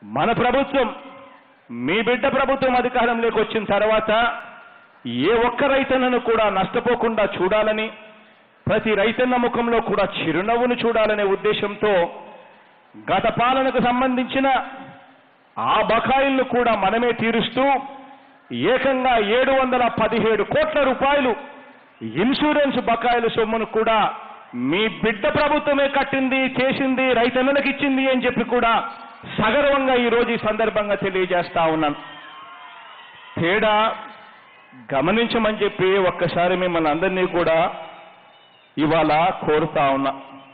మన ప్రభుత్వం మీ బిడ్డ ప్రభుత్వం అధికారంలోకి వచ్చిన తర్వాత ఏ ఒక్క రైతన్నను కూడా నష్టపోకుండా చూడాలని ప్రతి రైతన్న ముఖంలో కూడా చిరునవ్వును చూడాలనే ఉద్దేశంతో గత పాలనకు సంబంధించిన ఆ బకాయిలను కూడా మనమే తీరుస్తూ ఏకంగా ఏడు వందల పదిహేడు కోట్ల రూపాయలు ఇన్సూరెన్స్ బకాయిల సొమ్మును కూడా మీ బిడ్డ ప్రభుత్వమే కట్టింది చేసింది రైతన్నలకు ఇచ్చింది అని చెప్పి కూడా సగర్వంగా ఈరోజు ఈ సందర్భంగా తెలియజేస్తా ఉన్నాను తేడా గమనించమని చెప్పి ఒక్కసారి మిమ్మల్ని అందరినీ కూడా ఇవాళ కోరుతా ఉన్నా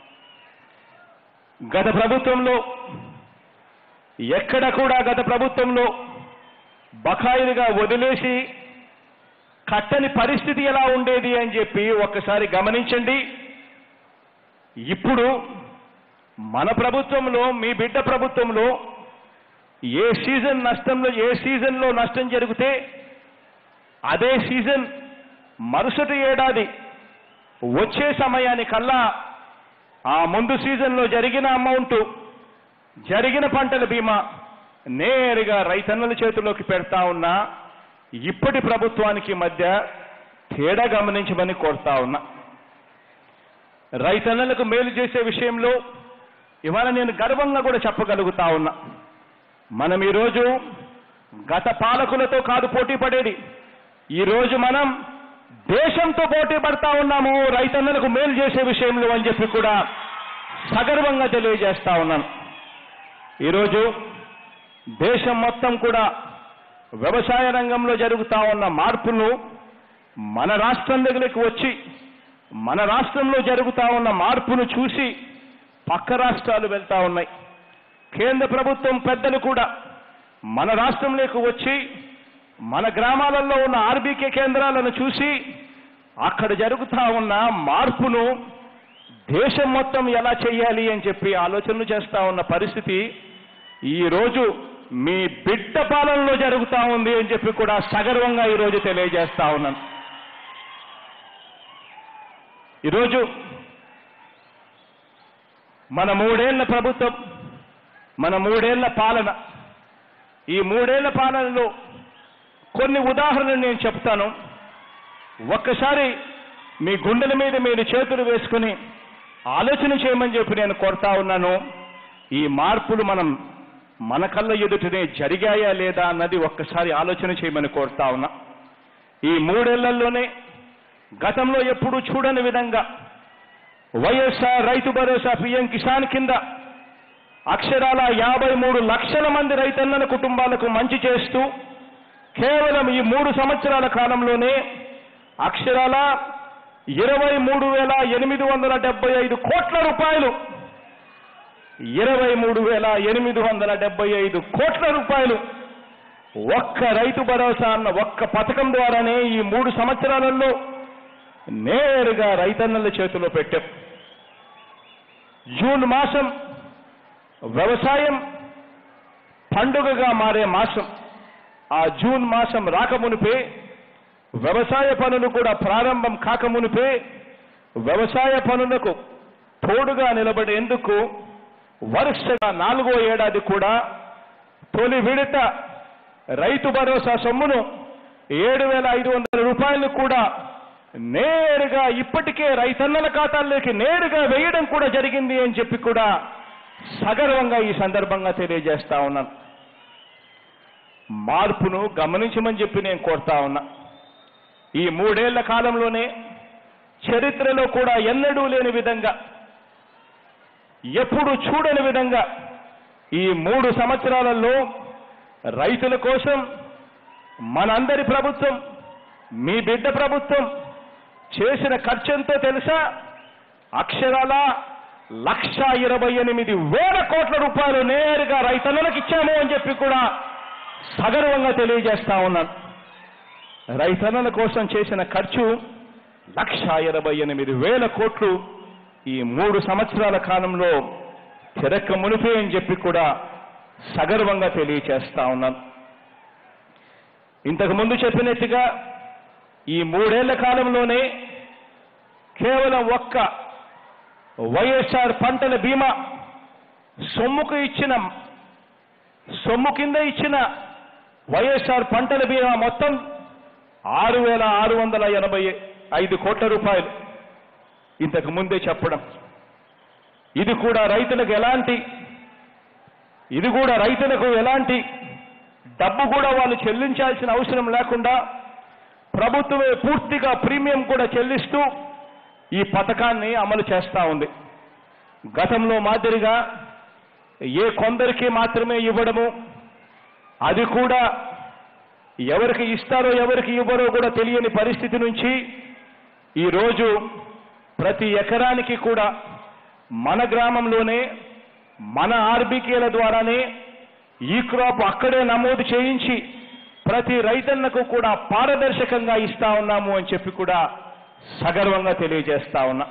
గత ప్రభుత్వంలో ఎక్కడ కూడా గత ప్రభుత్వంలో బకాయిలుగా వదిలేసి కట్టని పరిస్థితి ఎలా ఉండేది అని చెప్పి ఒక్కసారి గమనించండి ఇప్పుడు మన ప్రభుత్వంలో మీ బిడ్డ ప్రభుత్వంలో ఏ సీజన్ నష్టంలో ఏ సీజన్లో నష్టం జరిగితే అదే సీజన్ మరుసటి ఏడాది వచ్చే సమయానికల్లా ఆ ముందు సీజన్లో జరిగిన అమౌంట్ జరిగిన పంటల బీమా నేరుగా రైతన్నల చేతిలోకి పెడతా ఉన్నా ఇప్పటి ప్రభుత్వానికి మధ్య తేడా గమనించమని కోరుతా ఉన్నా రైతన్నలకు మేలు చేసే విషయంలో ఇవాళ నేను గర్వంగా కూడా చెప్పగలుగుతా ఉన్నా మనం ఈరోజు గత పాలకులతో కాదు పోటీ పడేది ఈరోజు మనం దేశంతో పోటీ పడతా ఉన్నాము రైతన్నలకు మేలు చేసే విషయంలో అని చెప్పి కూడా సగర్వంగా తెలియజేస్తా ఉన్నాను ఈరోజు దేశం మొత్తం కూడా వ్యవసాయ రంగంలో జరుగుతా ఉన్న మార్పును మన రాష్ట్రం దగ్గరికి వచ్చి మన రాష్ట్రంలో జరుగుతా ఉన్న మార్పును చూసి పక్క రాష్ట్రాలు వెళ్తా ఉన్నాయి కేంద్ర ప్రభుత్వం పెద్దలు కూడా మన రాష్ట్రంలోకి వచ్చి మన గ్రామాలలో ఉన్న ఆర్బీకే కేంద్రాలను చూసి అక్కడ జరుగుతా ఉన్న మార్పును దేశం మొత్తం ఎలా చేయాలి అని చెప్పి ఆలోచనలు చేస్తా ఉన్న పరిస్థితి ఈ రోజు మీ బిడ్డ పాలనలో జరుగుతా ఉంది అని చెప్పి కూడా సగర్వంగా ఈరోజు తెలియజేస్తా ఉన్నాను ఈరోజు మన మూడేళ్ల ప్రభుత్వం మన మూడేళ్ల పాలన ఈ మూడేళ్ల పాలనలో కొన్ని ఉదాహరణలు నేను చెప్తాను ఒక్కసారి మీ గుండెల మీద మీరు చేతులు వేసుకుని ఆలోచన చేయమని చెప్పి నేను కోరుతా ఉన్నాను ఈ మార్పులు మనం మన కళ్ళ ఎదుటనే జరిగాయా లేదా అన్నది ఒక్కసారి ఆలోచన చేయమని కోరుతా ఉన్నా ఈ మూడేళ్లలోనే గతంలో ఎప్పుడూ చూడని విధంగా వైఎస్ఆర్ రైతు భరోసా పిఎం కిసాన్ కింద అక్షరాల యాభై మూడు లక్షల మంది రైతన్నల కుటుంబాలకు మంచి చేస్తూ కేవలం ఈ మూడు సంవత్సరాల కాలంలోనే అక్షరాల ఇరవై మూడు వేల ఎనిమిది వందల డెబ్బై ఐదు కోట్ల రూపాయలు ఇరవై మూడు వేల ఎనిమిది వందల డెబ్బై ఐదు కోట్ల రూపాయలు ఒక్క రైతు భరోసా అన్న ఒక్క పథకం ద్వారానే ఈ మూడు సంవత్సరాలలో నేరుగా రైతన్నల చేతిలో పెట్టాం జూన్ మాసం వ్యవసాయం పండుగగా మారే మాసం ఆ జూన్ మాసం రాకమునిపే వ్యవసాయ పనులు కూడా ప్రారంభం కాకమునిపే వ్యవసాయ పనులకు తోడుగా నిలబడేందుకు వరుసగా నాలుగో ఏడాది కూడా తొలి విడత రైతు భరోసా సొమ్మును ఏడు వేల ఐదు వందల రూపాయలు కూడా నేరుగా ఇప్పటికే రైతన్నల ఖాతాల్లోకి నేరుగా వేయడం కూడా జరిగింది అని చెప్పి కూడా సగర్వంగా ఈ సందర్భంగా తెలియజేస్తా ఉన్నాను మార్పును గమనించమని చెప్పి నేను కోరుతా ఉన్నా ఈ మూడేళ్ల కాలంలోనే చరిత్రలో కూడా ఎన్నడూ లేని విధంగా ఎప్పుడు చూడని విధంగా ఈ మూడు సంవత్సరాలలో రైతుల కోసం మనందరి ప్రభుత్వం మీ బిడ్డ ప్రభుత్వం చేసిన ఖర్చంతో తెలుసా అక్షరాల లక్ష ఇరవై ఎనిమిది వేల కోట్ల రూపాయలు నేరుగా రైతన్నలకు ఇచ్చాము అని చెప్పి కూడా సగర్వంగా తెలియజేస్తా ఉన్నాను రైతన్నల కోసం చేసిన ఖర్చు లక్ష ఇరవై ఎనిమిది వేల కోట్లు ఈ మూడు సంవత్సరాల కాలంలో తిరక్క మునిపే అని చెప్పి కూడా సగర్వంగా తెలియచేస్తా ఉన్నాను ఇంతకు ముందు చెప్పినట్టుగా ఈ మూడేళ్ల కాలంలోనే కేవలం ఒక్క వైఎస్ఆర్ పంటల బీమా సొమ్ముకు ఇచ్చిన సొమ్ము కింద ఇచ్చిన వైఎస్ఆర్ పంటల బీమా మొత్తం ఆరు వేల ఆరు వందల ఎనభై ఐదు కోట్ల రూపాయలు ఇంతకు ముందే చెప్పడం ఇది కూడా రైతులకు ఎలాంటి ఇది కూడా రైతులకు ఎలాంటి డబ్బు కూడా వాళ్ళు చెల్లించాల్సిన అవసరం లేకుండా ప్రభుత్వమే పూర్తిగా ప్రీమియం కూడా చెల్లిస్తూ ఈ పథకాన్ని అమలు చేస్తా ఉంది గతంలో మాదిరిగా ఏ కొందరికి మాత్రమే ఇవ్వడము అది కూడా ఎవరికి ఇస్తారో ఎవరికి ఇవ్వరో కూడా తెలియని పరిస్థితి నుంచి ఈరోజు ప్రతి ఎకరానికి కూడా మన గ్రామంలోనే మన ఆర్బీకేల ద్వారానే ఈ క్రాప్ అక్కడే నమోదు చేయించి ప్రతి రైతన్నకు కూడా పారదర్శకంగా ఇస్తా ఉన్నాము అని చెప్పి కూడా సగర్వంగా తెలియజేస్తా ఉన్నా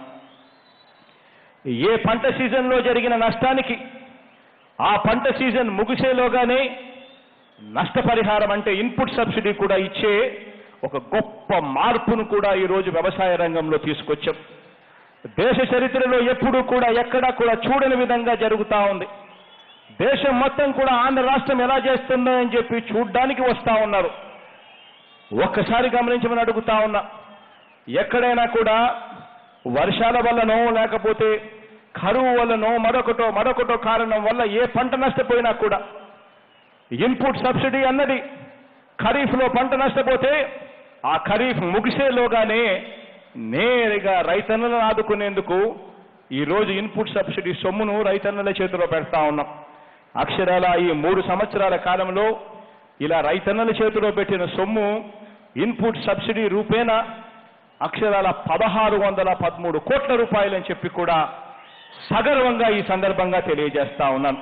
ఏ పంట సీజన్లో జరిగిన నష్టానికి ఆ పంట సీజన్ ముగిసేలోగానే నష్టపరిహారం అంటే ఇన్పుట్ సబ్సిడీ కూడా ఇచ్చే ఒక గొప్ప మార్పును కూడా ఈరోజు వ్యవసాయ రంగంలో తీసుకొచ్చాం దేశ చరిత్రలో ఎప్పుడూ కూడా ఎక్కడా కూడా చూడని విధంగా జరుగుతా ఉంది దేశం మొత్తం కూడా ఆంధ్ర రాష్ట్రం ఎలా చేస్తుందో అని చెప్పి చూడ్డానికి వస్తా ఉన్నారు ఒక్కసారి గమనించమని అడుగుతా ఉన్నా ఎక్కడైనా కూడా వర్షాల వల్లనో లేకపోతే కరువు వల్లనో మరొకటో మరొకటో కారణం వల్ల ఏ పంట నష్టపోయినా కూడా ఇన్పుట్ సబ్సిడీ అన్నది ఖరీఫ్లో పంట నష్టపోతే ఆ ఖరీఫ్ ముగిసేలోగానే నేరుగా రైతన్నలను ఆదుకునేందుకు ఈరోజు ఇన్పుట్ సబ్సిడీ సొమ్మును రైతన్నల చేతిలో పెడతా ఉన్నాం అక్షరాల ఈ మూడు సంవత్సరాల కాలంలో ఇలా రైతన్నల చేతిలో పెట్టిన సొమ్ము ఇన్పుట్ సబ్సిడీ రూపేణ అక్షరాల పదహారు వందల పదమూడు కోట్ల రూపాయలని చెప్పి కూడా సగర్వంగా ఈ సందర్భంగా తెలియజేస్తా ఉన్నాను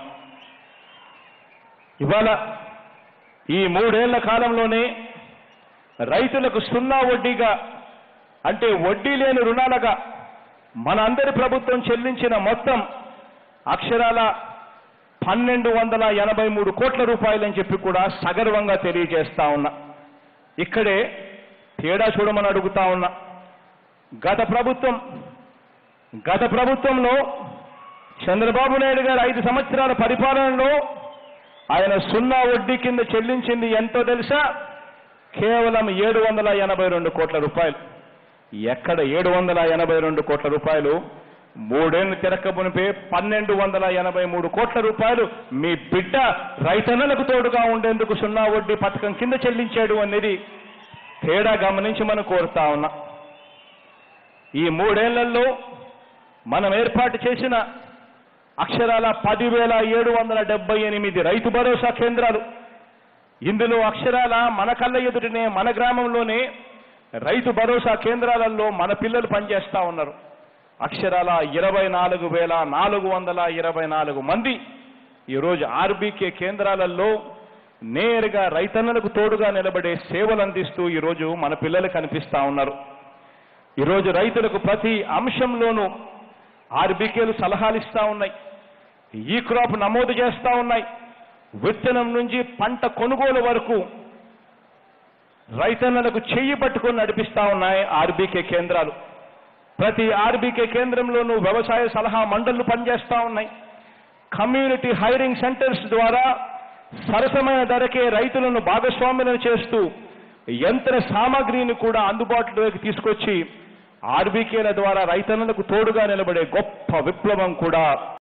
ఇవాళ ఈ మూడేళ్ల కాలంలోనే రైతులకు సున్నా వడ్డీగా అంటే వడ్డీ లేని రుణాలుగా మన అందరి ప్రభుత్వం చెల్లించిన మొత్తం అక్షరాల పన్నెండు వందల ఎనభై మూడు కోట్ల రూపాయలని చెప్పి కూడా సగర్వంగా తెలియజేస్తా ఉన్నా ఇక్కడే తేడా చూడమని అడుగుతా ఉన్నా గత ప్రభుత్వం గత ప్రభుత్వంలో చంద్రబాబు నాయుడు గారు ఐదు సంవత్సరాల పరిపాలనలో ఆయన సున్నా వడ్డీ కింద చెల్లించింది ఎంతో తెలుసా కేవలం ఏడు వందల ఎనభై రెండు కోట్ల రూపాయలు ఎక్కడ ఏడు వందల ఎనభై రెండు కోట్ల రూపాయలు మూడేళ్లు తిరక్కబునిపే పన్నెండు వందల ఎనభై మూడు కోట్ల రూపాయలు మీ బిడ్డ రైతన్నలకు తోడుగా ఉండేందుకు సున్నా వడ్డీ పథకం కింద చెల్లించాడు అనేది తేడా గమనించి మనం కోరుతా ఉన్నా ఈ మూడేళ్లలో మనం ఏర్పాటు చేసిన అక్షరాల పదివేల ఏడు వందల డెబ్బై ఎనిమిది రైతు భరోసా కేంద్రాలు ఇందులో అక్షరాల మన కళ్ళ ఎదుటనే మన గ్రామంలోనే రైతు భరోసా కేంద్రాలలో మన పిల్లలు పనిచేస్తా ఉన్నారు అక్షరాల ఇరవై నాలుగు వేల నాలుగు వందల ఇరవై నాలుగు మంది ఈరోజు ఆర్బీకే కేంద్రాలలో నేరుగా రైతన్నలకు తోడుగా నిలబడే సేవలు అందిస్తూ ఈరోజు మన పిల్లలు కనిపిస్తా ఉన్నారు ఈరోజు రైతులకు ప్రతి అంశంలోనూ ఆర్బీకేలు సలహాలు ఇస్తా ఉన్నాయి ఈ క్రాప్ నమోదు చేస్తా ఉన్నాయి విత్తనం నుంచి పంట కొనుగోలు వరకు రైతన్నలకు చెయ్యి పట్టుకొని నడిపిస్తా ఉన్నాయి ఆర్బీకే కేంద్రాలు ప్రతి ఆర్బీకే కేంద్రంలోనూ వ్యవసాయ సలహా మండళ్లు పనిచేస్తా ఉన్నాయి కమ్యూనిటీ హైరింగ్ సెంటర్స్ ద్వారా సరసమైన ధరకే రైతులను భాగస్వాములను చేస్తూ యంత్ర సామాగ్రిని కూడా అందుబాటులోకి తీసుకొచ్చి ఆర్బీకేల ద్వారా రైతన్నలకు తోడుగా నిలబడే గొప్ప విప్లవం కూడా